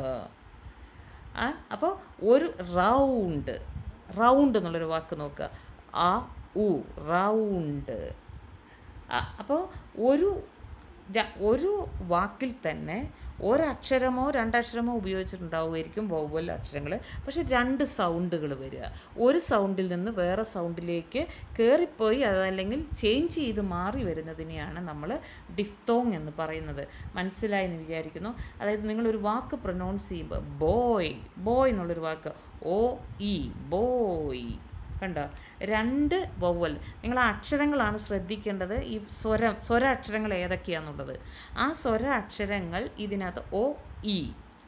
ആ അപ്പോൾ ഒരു റൗണ്ട് റൗണ്ട് എന്നുള്ളൊരു വാക്ക് നോക്കുക ആ ഉ റൗണ്ട് അപ്പോൾ ഒരു ര- ഒരു വാക്കിൽ തന്നെ ഒരക്ഷരമോ രണ്ടക്ഷരമോ ഉപയോഗിച്ചിട്ടുണ്ടാവുമായിരിക്കും വൗവൽ അക്ഷരങ്ങൾ പക്ഷെ രണ്ട് സൗണ്ടുകൾ വരിക ഒരു സൗണ്ടിൽ നിന്ന് വേറെ സൗണ്ടിലേക്ക് കയറിപ്പോയി അതല്ലെങ്കിൽ ചേഞ്ച് ചെയ്ത് മാറി വരുന്നതിനെയാണ് നമ്മൾ ഡിഫ്തോങ് എന്ന് പറയുന്നത് മനസ്സിലായി എന്ന് വിചാരിക്കുന്നു അതായത് നിങ്ങളൊരു വാക്ക് പ്രൊനൗൺസ് ചെയ്യുമ്പോൾ ബോയ് ബോയ് എന്നുള്ളൊരു വാക്ക് ഓ ഇ ബോയ് കണ്ടോ രണ്ട് വവ്വൽ നിങ്ങൾ ആ അക്ഷരങ്ങളാണ് ശ്രദ്ധിക്കേണ്ടത് ഈ സ്വരം സ്വര അക്ഷരങ്ങൾ ഏതൊക്കെയാണെന്നുള്ളത് ആ സ്വര അക്ഷരങ്ങൾ ഇതിനകത്ത് ഒ ഇ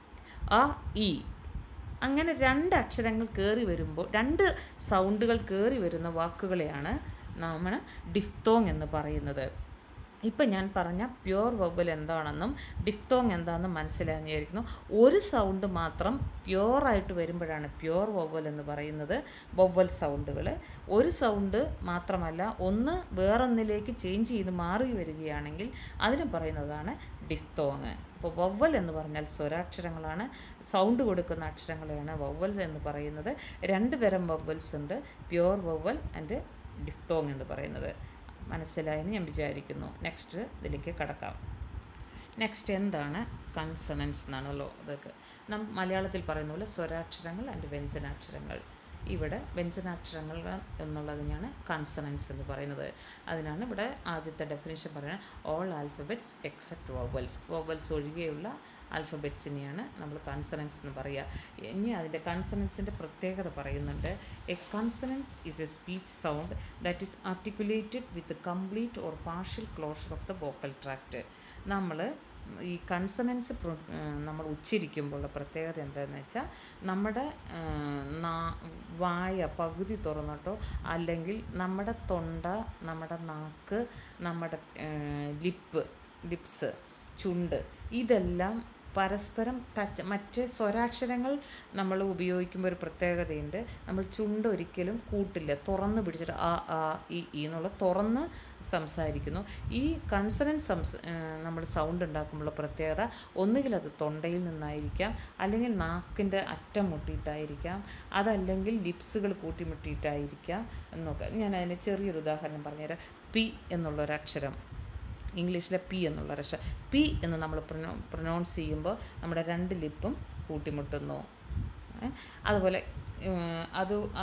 അ ഇ അങ്ങനെ രണ്ട് അക്ഷരങ്ങൾ കയറി വരുമ്പോൾ രണ്ട് സൗണ്ടുകൾ കയറി വരുന്ന വാക്കുകളെയാണ് നമ്മൾ ഡിഫ്തോങ് എന്ന് പറയുന്നത് ഇപ്പം ഞാൻ പറഞ്ഞ പ്യുവർ വവ്വൽ എന്താണെന്നും ഡിഫ്തോങ് എന്താണെന്നും മനസ്സിലായെന്ന് വിചാരിക്കുന്നു ഒരു സൗണ്ട് മാത്രം പ്യുവറായിട്ട് വരുമ്പോഴാണ് പ്യുവർ വവ്വൽ എന്ന് പറയുന്നത് വവ്വൽ സൗണ്ടുകൾ ഒരു സൗണ്ട് മാത്രമല്ല ഒന്ന് വേറൊന്നിലേക്ക് ചേഞ്ച് ചെയ്ത് മാറി വരികയാണെങ്കിൽ അതിന് പറയുന്നതാണ് ഡിഫ്തോങ് അപ്പോൾ വവ്വൽ എന്ന് പറഞ്ഞാൽ സ്വരാക്ഷരങ്ങളാണ് സൗണ്ട് കൊടുക്കുന്ന അക്ഷരങ്ങളെയാണ് വവ്വൽ എന്ന് പറയുന്നത് രണ്ട് തരം വവ്വൽസ് ഉണ്ട് പ്യുവർ വവ്വൽ ആൻഡ് ഡിഫ്തോങ് എന്ന് പറയുന്നത് മനസ്സിലായെന്ന് ഞാൻ വിചാരിക്കുന്നു നെക്സ്റ്റ് ഇതിലേക്ക് കടക്കാം നെക്സ്റ്റ് എന്താണ് കൺസണൻസ് എന്നാണല്ലോ അതൊക്കെ നാം മലയാളത്തിൽ പറയുന്ന പോലെ സ്വരാക്ഷരങ്ങൾ ആൻഡ് വ്യഞ്ജനാക്ഷരങ്ങൾ ഇവിടെ വ്യഞ്ജനാക്ഷരങ്ങൾ എന്നുള്ളതിനാണ് കൺസണൻസ് എന്ന് പറയുന്നത് അതിനാണ് ഇവിടെ ആദ്യത്തെ ഡെഫിനേഷൻ പറയുന്നത് all alphabets except vowels vowels ഒഴികെയുള്ള ആൽഫബറ്റ്സിനെയാണ് നമ്മൾ കൺസണൻസ് എന്ന് പറയുക ഇനി അതിൻ്റെ കൺസണൻസിൻ്റെ പ്രത്യേകത പറയുന്നുണ്ട് a consonant is a speech sound that is articulated with complete or partial closure of the vocal tract നമ്മൾ ഈ കൺസണൻസ് നമ്മൾ ഉച്ചരിക്കുമ്പോഴുള്ള പ്രത്യേകത എന്താണെന്ന് വെച്ചാൽ നമ്മുടെ ആ, നാ- വായ പകുതി തുറന്നിട്ടോ അല്ലെങ്കിൽ നമ്മുടെ തൊണ്ട നമ്മുടെ നാക്ക് നമ്മുടെ ലിപ്പ് ലിപ്സ് ചുണ്ട് ഇതെല്ലാം പരസ്പരം ടച്ച് മറ്റ് സ്വരാക്ഷരങ്ങൾ നമ്മൾ ഉപയോഗിക്കുമ്പോൾ ഒരു പ്രത്യേകതയുണ്ട് നമ്മൾ ചുണ്ട് ഒരിക്കലും കൂട്ടില്ല തുറന്ന് പിടിച്ചിട്ട് ആ ആ ഈ ഈ എന്നുള്ള തുറന്ന് സംസാരിക്കുന്നു ഈ കൺസണൻസ് സംസ് നമ്മൾ സൗണ്ട് ഉണ്ടാക്കുമ്പോഴുള്ള പ്രത്യേകത ഒന്നുകിൽ അത് തൊണ്ടയിൽ നിന്നായിരിക്കാം അല്ലെങ്കിൽ നാക്കിൻ്റെ അറ്റം മുട്ടിയിട്ടായിരിക്കാം അതല്ലെങ്കിൽ ലിപ്സുകൾ കൂട്ടിമുട്ടിയിട്ടായിരിക്കാം എന്നൊക്കെ ഞാൻ അതിന് ചെറിയൊരു ഉദാഹരണം പറഞ്ഞുതരാം പി എന്നുള്ളൊരക്ഷരം ഇംഗ്ലീഷിലെ പി എന്നുള്ള അക്ഷരം പി എന്ന് നമ്മൾ പ്രൊനൗ പ്രൊനൗൺസ് ചെയ്യുമ്പോൾ നമ്മുടെ രണ്ട് ലിപ്പും കൂട്ടിമുട്ടുന്നു ഏ? അതുപോലെ ഉം, അത് ആ,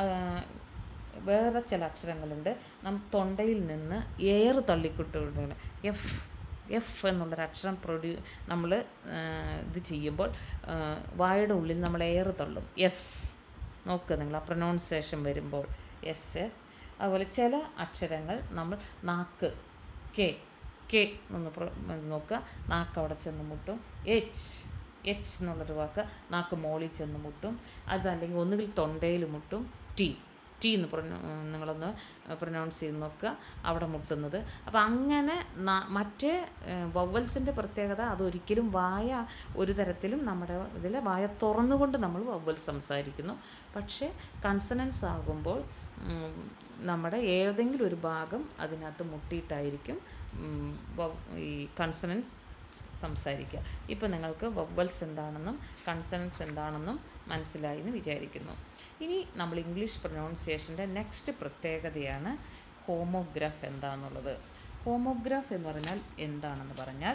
വേറെ ചില അക്ഷരങ്ങളുണ്ട് നമ്മൾ തൊണ്ടയിൽ നിന്ന് എയർ തള്ളിക്കിട്ടുകൊണ്ട് എഫ് എഫ് എന്നുള്ളൊരു അക്ഷരം പ്രൊഡ്യൂ നമ്മൾ ഇത് ചെയ്യുമ്പോൾ ആ, വായുടെ ഉള്ളിൽ നമ്മൾ എയർ തള്ളും എസ് നോക്കുക നിങ്ങൾ ആ പ്രൊനൗൺസിയേഷൻ വരുമ്പോൾ എസ് അതുപോലെ ചില അക്ഷരങ്ങൾ നമ്മൾ നാക്ക് കെ കെ എന്ന് പ്ര- നോക്കുക നാക്ക് അവിടെ ചെന്ന് മുട്ടും എച്ച് എച്ച് എന്നുള്ളൊരു വാക്ക് നാക്ക് മോളിൽ ചെന്ന് മുട്ടും അതല്ലെങ്കിൽ ഒന്നുകിൽ തൊണ്ടയിൽ മുട്ടും ടി ടി എന്ന് പ്രൊനൗ നിങ്ങളൊന്ന് പ്രൊനൗൺസ് ചെയ്ത് നോക്കുക അവിടെ മുട്ടുന്നത് അപ്പോൾ അങ്ങനെ ന- മറ്റേ വവ്വൽസിൻ്റെ പ്രത്യേകത അതൊരിക്കലും വായ ഒരു തരത്തിലും നമ്മുടെ ഇതിൽ വായ തുറന്നുകൊണ്ട് നമ്മൾ വവ്വൽ സംസാരിക്കുന്നു പക്ഷേ കൺസണൻസ് ആകുമ്പോൾ ഉം, നമ്മുടെ ഏതെങ്കിലും ഒരു ഭാഗം അതിനകത്ത് മുട്ടിയിട്ടായിരിക്കും ഉം, വവ്- ഈ കൺസണൻസ് സംസാരിക്കുക ഇപ്പോൾ നിങ്ങൾക്ക് വവ്വൽസ് എന്താണെന്നും കൺസണൻസ് എന്താണെന്നും മനസ്സിലായി എന്ന് വിചാരിക്കുന്നു ഇനി നമ്മൾ ഇംഗ്ലീഷ് പ്രൊനൗൺസിയേഷൻ്റെ നെക്സ്റ്റ് പ്രത്യേകതയാണ് ഹോമോഗ്രാഫ് എന്താണെന്നുള്ളത് ഹോമോഗ്രാഫ് എന്ന് പറഞ്ഞാൽ എന്താണെന്ന് പറഞ്ഞാൽ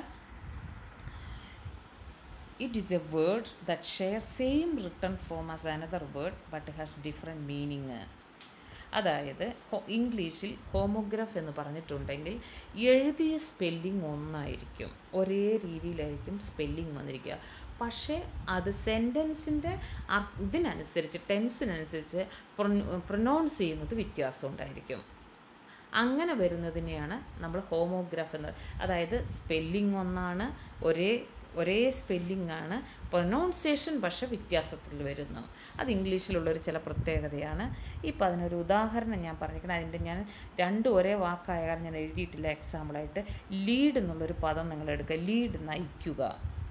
it is a word that shares same written form as another word but has different meaning അതായത് ഹോ- ഇംഗ്ലീഷിൽ ഹോമോഗ്രാഫ് എന്ന് പറഞ്ഞിട്ടുണ്ടെങ്കിൽ എഴുതിയ സ്പെല്ലിംഗ് ഒന്നായിരിക്കും ഒരേ രീതിയിലായിരിക്കും സ്പെല്ലിംഗ് വന്നിരിക്കുക പക്ഷേ അത് സെൻറ്റൻസിൻ്റെ ഇതിനനുസരിച്ച് ടെൻസിനനുസരിച്ച് പ്രൊനൗൺസ് ചെയ്യുന്നത് വ്യത്യാസം ഉണ്ടായിരിക്കും അങ്ങനെ വരുന്നതിനെയാണ് നമ്മൾ ഹോമോഗ്രാഫ് എന്ന് അതായത് സ്പെല്ലിംഗ് ഒന്നാണ് ഒരേ ഒരേ സ്പെല്ലിംഗ് ആണ് പ്രൊനൗൺസിയേഷൻ പക്ഷേ വ്യത്യാസത്തിൽ വരുന്നു അത് ഇംഗ്ലീഷിലുള്ളൊരു ചില പ്രത്യേകതയാണ് ഇപ്പം അതിനൊരു ഉദാഹരണം ഞാൻ പറഞ്ഞിരിക്കണം അതിൻ്റെ ഞാൻ രണ്ടും ഒരേ വാക്കായ കാരണം ഞാൻ എഴുതിയിട്ടില്ല എക്സാമ്പിളായിട്ട് ലീഡ് എന്നുള്ളൊരു പദം നിങ്ങൾ എടുക്കുക ലീഡ് നയിക്കുക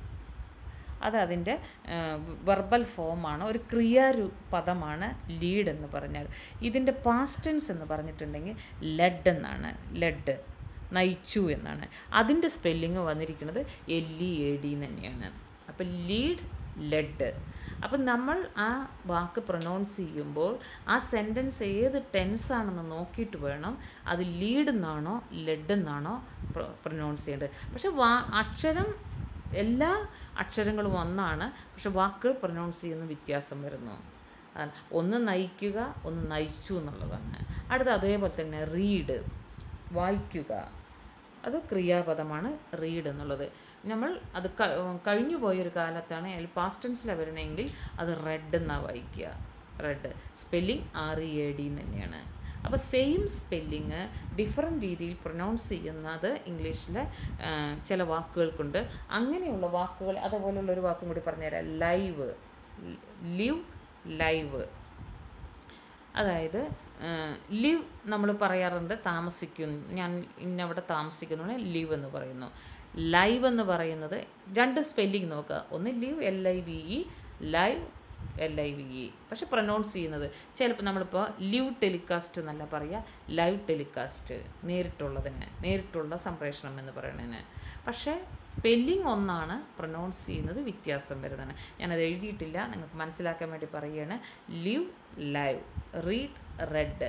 അത് അതിൻ്റെ വെർബൽ ഫോമാണ് ഒരു ക്രിയാരു പദമാണ് ലീഡ് എന്ന് പറഞ്ഞാൽ ഇതിൻ്റെ പാസ്റ്റൻസ് എന്ന് പറഞ്ഞിട്ടുണ്ടെങ്കിൽ ലെഡ് എന്നാണ് ലെഡ് നയിച്ചു എന്നാണ് അതിൻ്റെ സ്പെല്ലിങ് വന്നിരിക്കുന്നത് എൽ ഇ എ ഡി തന്നെയാണ് അപ്പം ലീഡ് ലെഡ് അപ്പം നമ്മൾ ആ വാക്ക് പ്രൊനൗൺസ് ചെയ്യുമ്പോൾ ആ സെൻറ്റൻസ് ഏത് ടെൻസ് ആണെന്ന് നോക്കിയിട്ട് വേണം അത് ലീഡ് എന്നാണോ ലെഡ് എന്നാണോ പ്രൊനൗൺസ് ചെയ്യേണ്ടത് പക്ഷെ വാ അക്ഷരം എല്ലാ അക്ഷരങ്ങളും ഒന്നാണ് പക്ഷെ വാക്കുകൾ പ്രൊനൗൺസ് ചെയ്യുന്ന വ്യത്യാസം വരുന്നു അതാണ്. ഒന്ന് നയിക്കുക ഒന്ന് നയിച്ചു എന്നുള്ളതാണ് അടുത്ത അതേപോലെ തന്നെ റീഡ് വായിക്കുക അത് ക്രിയാപദമാണ് റീഡ് എന്നുള്ളത് നമ്മൾ അത് ക- കഴിഞ്ഞു പോയൊരു കാലത്താണ് അതിൽ പാസ്റ്റൻസിലാണ് വരണമെങ്കിൽ അത് റെഡ് എന്നാണ് വായിക്കുക red spelling R E A D തന്നെയാണ് അപ്പോൾ സെയിം സ്പെല്ലിങ് ഡിഫറെൻറ്റ് രീതിയിൽ പ്രൊനൗൺസ് ചെയ്യുന്നത് ഇംഗ്ലീഷിലെ ആ, ചില വാക്കുകൾക്കുണ്ട് അങ്ങനെയുള്ള വാക്കുകൾ അതുപോലുള്ള ഒരു വാക്കും കൂടി പറഞ്ഞുതരാം ലൈവ് ലിവ് ലൈവ് അതായത് ലിവ് നമ്മൾ പറയാറുണ്ട് താമസിക്കുന്നു ഞാൻ ഇന്നവിടെ താമസിക്കുന്നു ലിവ് എന്ന് പറയുന്നു ലൈവ് എന്ന് പറയുന്നത് രണ്ട് സ്പെല്ലിംഗ് നോക്കുക ഒന്ന് live L I V E live L I V E പക്ഷെ പ്രൊനൗൺസ് ചെയ്യുന്നത് ചിലപ്പോൾ നമ്മളിപ്പോൾ ലിവ് ടെലികാസ്റ്റ് എന്നല്ല പറയുക ലൈവ് ടെലികാസ്റ്റ് നേരിട്ടുള്ളതിന് നേരിട്ടുള്ള സംപ്രേഷണം എന്ന് പറയുന്നതിന് പക്ഷേ സ്പെല്ലിംഗ് ഒന്നാണ് പ്രൊനൗൺസ് ചെയ്യുന്നത് വ്യത്യാസം വരുന്നതാണ് ഞാനത് എഴുതിയിട്ടില്ല നിങ്ങൾക്ക് മനസ്സിലാക്കാൻ വേണ്ടി പറയുകയാണ് live live read read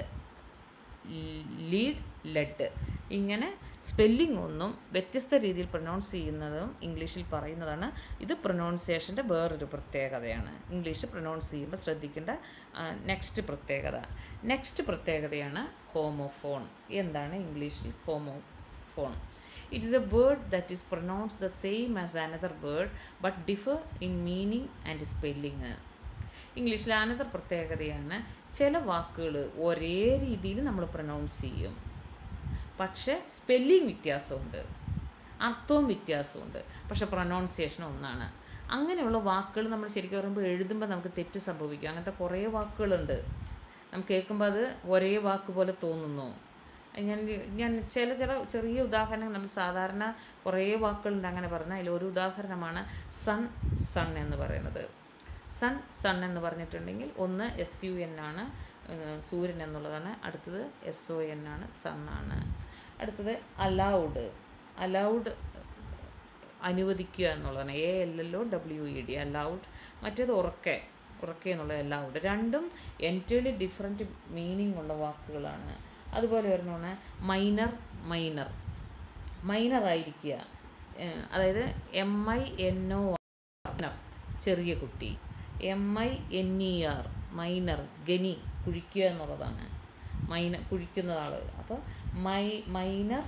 lead lead ഇങ്ങനെ സ്പെല്ലിംഗ് ഒന്നും വ്യത്യസ്ത രീതിയിൽ പ്രൊനൗൺസ് ചെയ്യുന്നതും ഇംഗ്ലീഷിൽ പറയുന്നതാണ് ഇത് പ്രൊനൗൺസിയേഷൻ്റെ വേറൊരു പ്രത്യേകതയാണ് ഇംഗ്ലീഷ് പ്രൊനൗൺസ് ചെയ്യുമ്പോൾ ശ്രദ്ധിക്കേണ്ട നെക്സ്റ്റ് പ്രത്യേകത നെക്സ്റ്റ് പ്രത്യേകതയാണ് ഹോമോഫോൺ എന്താണ് ഇംഗ്ലീഷിൽ homophone it is a word that is pronounced the same as another word but differ in meaning and spelling ഇംഗ്ലീഷിൽ അനദർ പ്രത്യേകതയാണ് ചില വാക്കുകൾ ഒരേ രീതിയിൽ നമ്മൾ പ്രൊനൗൺസ് ചെയ്യും പക്ഷേ സ്പെല്ലിംഗ് വ്യത്യാസമുണ്ട് അർത്ഥവും വ്യത്യാസമുണ്ട് പക്ഷെ പ്രൊനൗൺസിയേഷൻ ഒന്നാണ് അങ്ങനെയുള്ള വാക്കുകൾ നമ്മൾ ശരിക്കും പറയുമ്പോൾ എഴുതുമ്പോൾ നമുക്ക് തെറ്റ് സംഭവിക്കും അങ്ങനത്തെ കുറേ വാക്കുകളുണ്ട് നമുക്ക് കേൾക്കുമ്പോൾ അത് ഒരേ വാക്ക് പോലെ തോന്നുന്നു ഞാൻ ഞാൻ ചില ചില ചെറിയ ഉദാഹരണങ്ങൾ നമ്മൾ സാധാരണ കുറേ വാക്കുകളുണ്ട് അങ്ങനെ പറഞ്ഞാൽ അതിൽ ഒരു ഉദാഹരണമാണ് സൺ സൺ എന്ന് പറയുന്നത് സൺ സൺ എന്ന് പറഞ്ഞിട്ടുണ്ടെങ്കിൽ ഒന്ന് എസ് യു എൻ ആണ് ഏഹ് സൂര്യൻ എന്നുള്ളതാണ് അടുത്തത് എസ് ഒ എൻ ആണ് സൺ ആണ് അടുത്തത് അലൗഡ് അലൗഡ് അനുവദിക്കുക എന്നുള്ളതാണ് A L L O W E D allowed മറ്റേത് ഉറക്കെ ഉറക്കെ എന്നുള്ളത് അലൗഡ് രണ്ടും എൻറ്റേർലി ഡിഫറെൻറ്റ് മീനിങ് ഉള്ള വാക്കുകളാണ് അതുപോലെ ഒരെണ്ണമാണ് മൈനർ മൈനർ മൈനർ ആയിരിക്കുക ഏഹ് അതായത് എം ഐ എൻ ഒ ചെറിയ കുട്ടി M I N E R miner ഗനി കുഴിക്കുക എന്നുള്ളതാണ് മൈനർ കുഴിക്കുന്ന ആൾ അപ്പോൾ മൈ മൈനർ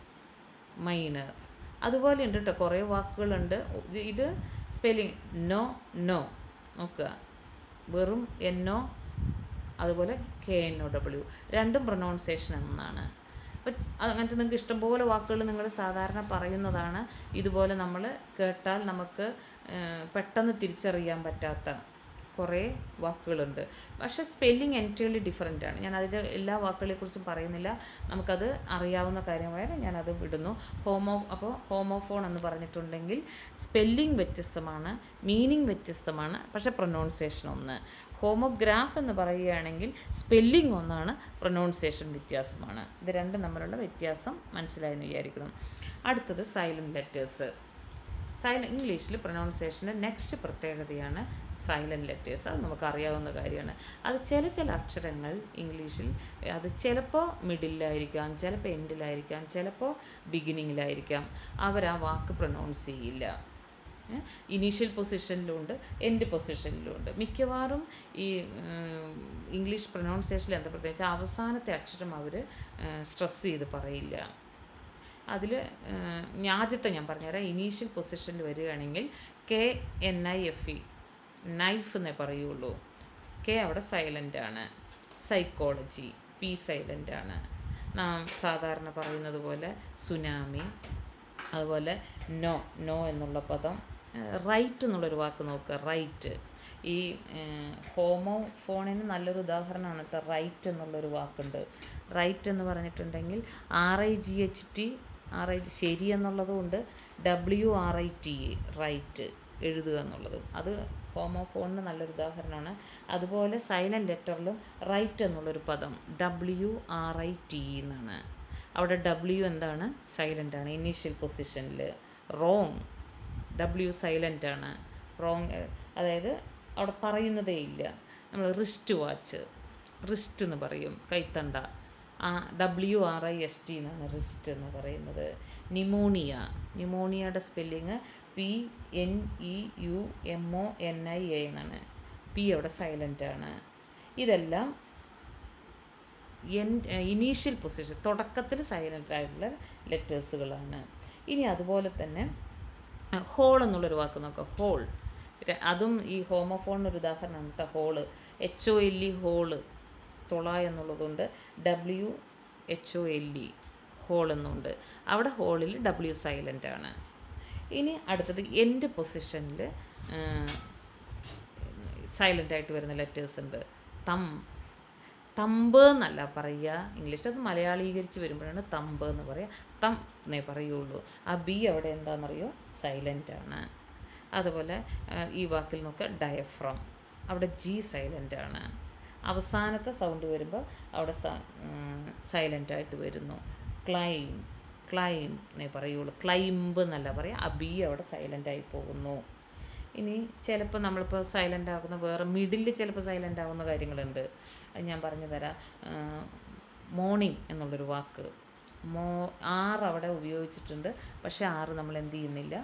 മൈനർ അതുപോലെ ഉണ്ട് കേട്ടോ കുറേ വാക്കുകളുണ്ട് ഇത് ഇത് സ്പെല്ലിങ് നോ നോ നോക്കുക വെറും എന്നോ അതുപോലെ കെ എൻ ഒ ഡബ്ല്യു രണ്ടും പ്രൊനൗൺസിയേഷൻ എന്നാണ് അപ്പം അങ്ങനത്തെ നിങ്ങൾക്ക് ഇഷ്ടംപോലെ വാക്കുകൾ നിങ്ങൾ സാധാരണ പറയുന്നതാണ് ഇതുപോലെ നമ്മൾ കേട്ടാൽ നമുക്ക് ഏഹ്, പെട്ടെന്ന് തിരിച്ചറിയാൻ പറ്റാത്ത കുറേ വാക്കുകളുണ്ട് പക്ഷേ സ്പെല്ലിംഗ് എൻറ്റയർലി ഡിഫറെൻ്റ് ആണ് ഞാൻ അതിൻ്റെ എല്ലാ വാക്കുകളെക്കുറിച്ചും പറയുന്നില്ല നമുക്കത് അറിയാവുന്ന കാര്യമായാണ് ഞാനത് വിടുന്നു ഹോമോ അപ്പോൾ ഹോമോഫോൺ എന്ന് പറഞ്ഞിട്ടുണ്ടെങ്കിൽ സ്പെല്ലിംഗ് വ്യത്യസ്തമാണ് മീനിങ് വ്യത്യസ്തമാണ് പക്ഷേ പ്രൊനൗൺസിയേഷൻ ഒന്ന് ഹോമോഗ്രാഫ് എന്ന് പറയുകയാണെങ്കിൽ സ്പെല്ലിംഗ് ഒന്നാണ് പ്രൊനൗൺസിയേഷൻ വ്യത്യാസമാണ് ഇത് രണ്ടും തമ്മിലുള്ള വ്യത്യാസം മനസ്സിലായെന്ന് വിചാരിക്കണം അടുത്തത് സൈലൻറ്റ് ലെറ്റേഴ്സ് സൈലൻ ഇംഗ്ലീഷിൽ പ്രൊനൗൺസിയേഷൻ്റെ നെക്സ്റ്റ് പ്രത്യേകതയാണ് സൈലൻറ്റ് ലെറ്റേഴ്സ് അത് നമുക്കറിയാവുന്ന കാര്യമാണ് അത് ചില ചില അക്ഷരങ്ങൾ ഇംഗ്ലീഷിൽ അത് ചിലപ്പോൾ മിഡിലായിരിക്കാം ചിലപ്പോൾ എൻഡിലായിരിക്കാം ചിലപ്പോൾ ബിഗിനിങ്ങിലായിരിക്കാം അവർ ആ വാക്ക് പ്രൊനൗൺസ് ചെയ്യില്ല ഇനീഷ്യൽ പൊസിഷനിലുണ്ട് എൻഡ് പൊസിഷനിലുണ്ട് മിക്കവാറും ഈ ഉം, ഇംഗ്ലീഷ് പ്രൊനൗൺസിയേഷനിൽ എന്താ പ്രത്യേകിച്ച് അവസാനത്തെ അക്ഷരം അവർ സ്ട്രെസ് ചെയ്ത് പറയില്ല അതിൽ ആദ്യത്തെ ഞാൻ പറഞ്ഞുതരാം ഇനീഷ്യൽ പൊസിഷനിൽ വരികയാണെങ്കിൽ K N I F E knife എന്നേ പറയുള്ളൂ കെ അവിടെ സൈലൻ്റ് ആണ് സൈക്കോളജി പി സൈലൻ്റ് ആണ് നാം സാധാരണ പറയുന്നത് പോലെ സുനാമി അതുപോലെ നോ നോ എന്നുള്ള പദം റൈറ്റ് എന്നുള്ളൊരു വാക്ക് നോക്കുക റൈറ്റ് ഈ ഹോമോ ഫോണിന് നല്ലൊരു ഉദാഹരണമാണ് കേട്ടോ റൈറ്റ് എന്നുള്ളൊരു വാക്കുണ്ട് റൈറ്റ് എന്ന് പറഞ്ഞിട്ടുണ്ടെങ്കിൽ R I G H T R I ശരി എന്നുള്ളതും ഉണ്ട് W R I T write എഴുതുക എന്നുള്ളത് അത് ഹോമോഫോണിന് നല്ലൊരു ഉദാഹരണമാണ് അതുപോലെ സൈലൻറ്റ് ലെറ്ററിലും റൈറ്റ് എന്നുള്ളൊരു പദം ഡബ്ല്യു ആർ ഐ ടി എന്നാണ് അവിടെ ഡബ്ല്യു എന്താണ് സൈലൻ്റ് ആണ് ഇനീഷ്യൽ പൊസിഷനിൽ റോങ് ഡബ്ല്യു സൈലൻ്റ് ആണ് റോങ് അതായത് അവിടെ പറയുന്നതേ ഇല്ല നമ്മൾ റിസ്റ്റ് വാച്ച് റിസ്റ്റ് എന്ന് പറയും കൈത്തണ്ട ആ W R I S T എന്നാണ് റിസ്റ്റ് എന്ന് പറയുന്നത് നിമോണിയ നിമോണിയയുടെ spelling P N E U M O N I A എന്നാണ് പി അവിടെ സൈലൻ്റ് ആണ് ഇതെല്ലാം എൻ ഇനീഷ്യൽ പൊസിഷൻ തുടക്കത്തിൽ സൈലൻ്റ് ആയിട്ടുള്ള ലെറ്റേഴ്സുകളാണ് ഇനി അതുപോലെ തന്നെ ഹോൾ എന്നുള്ളൊരു വാക്ക് നോക്കാം ഹോൾ അതും ഈ ഹോമോഫോണിനൊരു ഉദാഹരണമാണ് കേട്ടോ hole H O L E hole തുള എന്നുള്ളതുണ്ട് W H O L E whole എന്നുണ്ട് അവിടെ ഹോളിൽ ഡബ്ല്യു സൈലൻ്റ് ആണ് ഇനി അടുത്തത് എൻ്റെ പൊസിഷനിൽ സൈലൻ്റ് ആയിട്ട് വരുന്ന ലെറ്റേഴ്സ് ഉണ്ട് തം തമ്പ് എന്നല്ല പറയുക ഇംഗ്ലീഷിൽ അത് മലയാളീകരിച്ച് വരുമ്പോഴാണ് തമ്പ് എന്ന് പറയുക തം എന്നേ പറയുള്ളൂ ആ ബി അവിടെ എന്താണെന്നറിയോ സൈലൻ്റ് ആണ് അതുപോലെ ആ, ഈ വാക്കിൽ നോക്കുക ഡയഫ്രം അവിടെ ജി സൈലൻ്റ് ആണ് അവസാനത്തെ സൗണ്ട് വരുമ്പോൾ അവിടെ സൈലൻ്റ് ആയിട്ട് വരുന്നു ക്ലൈം ക്ലൈം എന്നേ പറയുള്ളൂ ക്ലൈംബ് എന്നല്ല പറയുക ആ ബി അവിടെ സൈലൻ്റ് ആയി പോകുന്നു ഇനി ചിലപ്പോൾ നമ്മളിപ്പോൾ സൈലൻ്റ് ആകുന്ന വേറെ മിഡിൽ ചിലപ്പോൾ സൈലൻ്റ് ആകുന്ന കാര്യങ്ങളുണ്ട് അത് ഞാൻ പറഞ്ഞു തരാം മോർണിംഗ് എന്നുള്ളൊരു വാക്ക് മോ ആറ് അവിടെ ഉപയോഗിച്ചിട്ടുണ്ട് പക്ഷേ ആറ് നമ്മൾ എന്ത് ചെയ്യുന്നില്ല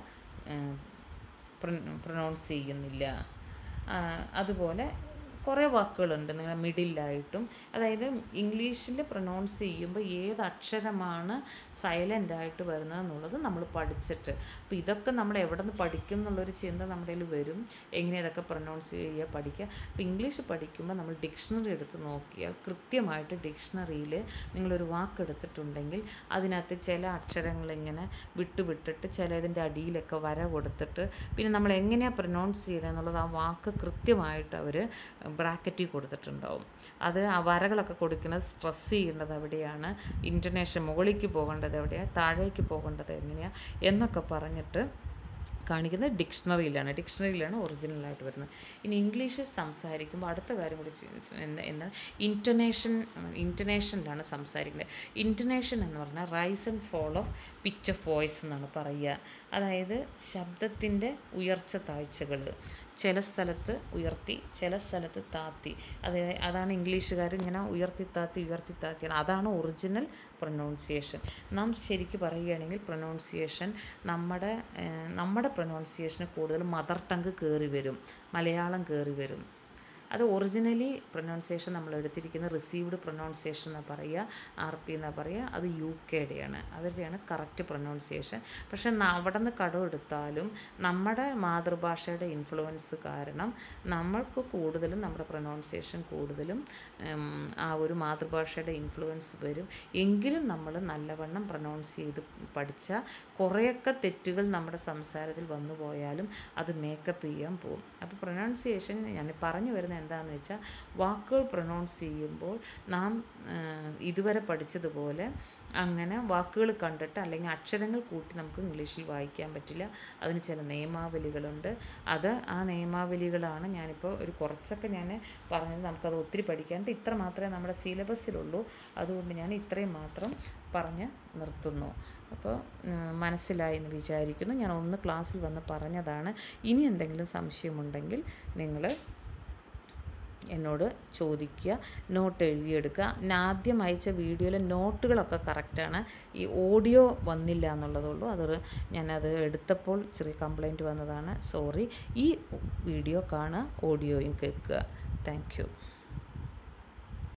പ്രൊനൗൺസ് ചെയ്യുന്നില്ല ആ, അതുപോലെ കുറേ വാക്കുകളുണ്ട് നിങ്ങൾ മിഡിലായിട്ടും അതായത് ഇംഗ്ലീഷിൽ പ്രൊനൗൺസ് ചെയ്യുമ്പോൾ ഏത് അക്ഷരമാണ് സൈലൻ്റ് ആയിട്ട് വരുന്നത് എന്നുള്ളത് നമ്മൾ പഠിച്ചിട്ട് അപ്പോൾ ഇതൊക്കെ നമ്മൾ എവിടെ നിന്ന് പഠിക്കും എന്നുള്ളൊരു ചിന്ത നമ്മുടെ കയ്യിൽ വരും എങ്ങനെ ഇതൊക്കെ പ്രൊനൗൺസ് ചെയ്യുക പഠിക്കുക അപ്പോൾ ഇംഗ്ലീഷ് പഠിക്കുമ്പോൾ നമ്മൾ ഡിക്ഷണറി എടുത്ത് നോക്കിയാൽ കൃത്യമായിട്ട് ഡിക്ഷണറിയിൽ നിങ്ങളൊരു വാക്ക് എടുത്തിട്ടുണ്ടെങ്കിൽ അതിനകത്ത് ചില അക്ഷരങ്ങൾ ഇങ്ങനെ വിട്ട് വിട്ടിട്ട് ചിലതിൻ്റെ അടിയിലൊക്കെ വര കൊടുത്തിട്ട് പിന്നെ നമ്മൾ എങ്ങനെയാണ് പ്രൊനൗൺസ് ചെയ്യുന്നത് എന്നുള്ളത് ആ വാക്ക് കൃത്യമായിട്ട് അവർ ബ്രാക്കറ്റിൽ കൊടുത്തിട്ടുണ്ടാവും അത് ആ വരകളൊക്കെ കൊടുക്കുന്നത് സ്ട്രെസ് ചെയ്യേണ്ടത് എവിടെയാണ് ഇൻറ്റർനേഷൻ മുകളിലേക്ക് പോകേണ്ടത് എവിടെയാണ് താഴേക്ക് പോകേണ്ടത് എങ്ങനെയാണ് എന്നൊക്കെ പറഞ്ഞിട്ട് കാണിക്കുന്നത് ഡിക്ഷണറിയിലാണ് ഡിക്ഷണറിയിലാണ് ഒറിജിനലായിട്ട് വരുന്നത് ഇനി ഇംഗ്ലീഷ് സംസാരിക്കുമ്പോൾ അടുത്ത കാര്യം കൂടി ചെ- എന്താ എന്താണ് ഇൻറ്റർനേഷൻ ഇൻറ്റർനേഷനിലാണ് സംസാരിക്കുന്നത് ഇൻറ്റർനേഷൻ എന്ന് പറഞ്ഞാൽ rise and fall of pitch of voice എന്നാണ് പറയുക അതായത് ശബ്ദത്തിൻ്റെ ഉയർച്ച താഴ്ചകൾ ചില സ്ഥലത്ത് ഉയർത്തി ചില സ്ഥലത്ത് താത്തി അത് അതാണ് ഇംഗ്ലീഷുകാർ ഇങ്ങനെ ഉയർത്തി താത്തി ഉയർത്തി താത്തിയാണ് അതാണ് ഒറിജിനൽ പ്രൊനൗൺസിയേഷൻ നാം ശരിക്ക് പറയുകയാണെങ്കിൽ പ്രൊനൗൺസിയേഷൻ നമ്മുടെ ഏഹ്, നമ്മുടെ പ്രൊനൗൺസിയേഷന് കൂടുതൽ മദർ ടങ്ക് കയറി വരും മലയാളം കയറി വരും അത് ഒറിജിനലി പ്രൊനൗൺസിയേഷൻ നമ്മൾ എടുത്തിരിക്കുന്നത് റിസീവ്ഡ് പ്രൊനൗൺസിയേഷൻ എന്ന് പറയുക ആർ പി എന്ന് പറയുക അത് യു കെയുടെയാണ് അവരുടെയാണ് കറക്റ്റ് പ്രൊനൗൺസിയേഷൻ പക്ഷെ ന- അവിടെ നിന്ന് കടമെടുത്താലും നമ്മുടെ മാതൃഭാഷയുടെ ഇൻഫ്ലുവൻസ് കാരണം നമ്മൾക്ക് കൂടുതലും നമ്മുടെ പ്രൊനൗൺസിയേഷൻ കൂടുതലും ഉം, ആ ഒരു മാതൃഭാഷയുടെ ഇൻഫ്ലുവൻസ് വരും എങ്കിലും നമ്മൾ നല്ലവണ്ണം പ്രൊനൗൺസ് ചെയ്ത് പഠിച്ചാൽ കുറേയൊക്കെ തെറ്റുകൾ നമ്മുടെ സംസാരത്തിൽ വന്നു പോയാലും അത് മേക്കപ്പ് ചെയ്യാൻ പോകും അപ്പോൾ പ്രൊനൗൺസിയേഷൻ ഞാൻ പറഞ്ഞു വരുന്നത് എന്താണെന്ന് വെച്ചാൽ വാക്കുകൾ പ്രൊനൗൺസ് ചെയ്യുമ്പോൾ നാം ആ, ഇതുവരെ പഠിച്ചതുപോലെ അങ്ങനെ വാക്കുകൾ കണ്ടിട്ട് അല്ലെങ്കിൽ അക്ഷരങ്ങൾ കൂട്ടി നമുക്ക് ഇംഗ്ലീഷിൽ വായിക്കാൻ പറ്റില്ല അതിന് ചില നിയമാവലികളുണ്ട് അത് ആ നിയമാവലികളാണ് ഞാനിപ്പോൾ ഒരു കുറച്ചൊക്കെ ഞാൻ പറഞ്ഞത് നമുക്കത് ഒത്തിരി പഠിക്കാനുണ്ട് ഇത്ര മാത്രമേ നമ്മുടെ സിലബസിലുള്ളൂ അതുകൊണ്ട് ഞാൻ ഇത്രയും മാത്രം പറഞ്ഞ് നിർത്തുന്നു അപ്പോൾ ഉം, മനസ്സിലായി എന്ന് വിചാരിക്കുന്നു ഞാൻ ഒന്ന് ക്ലാസ്സിൽ വന്ന് പറഞ്ഞതാണ് ഇനി എന്തെങ്കിലും സംശയമുണ്ടെങ്കിൽ നിങ്ങൾ എന്നോട് ചോദിക്കുക നോട്ട് എഴുതിയെടുക്കുക ഞാൻ ആദ്യം അയച്ച വീഡിയോയിലെ നോട്ടുകളൊക്കെ കറക്റ്റാണ് ഈ ഓഡിയോ വന്നില്ല എന്നുള്ളതുള്ളൂ അത് ഞാനത് എടുത്തപ്പോൾ ചെറിയ കംപ്ലൈൻറ്റ് വന്നതാണ് സോറി ഈ വീഡിയോ കാണുക ഓഡിയോയും കേൾക്കുക താങ്ക് യു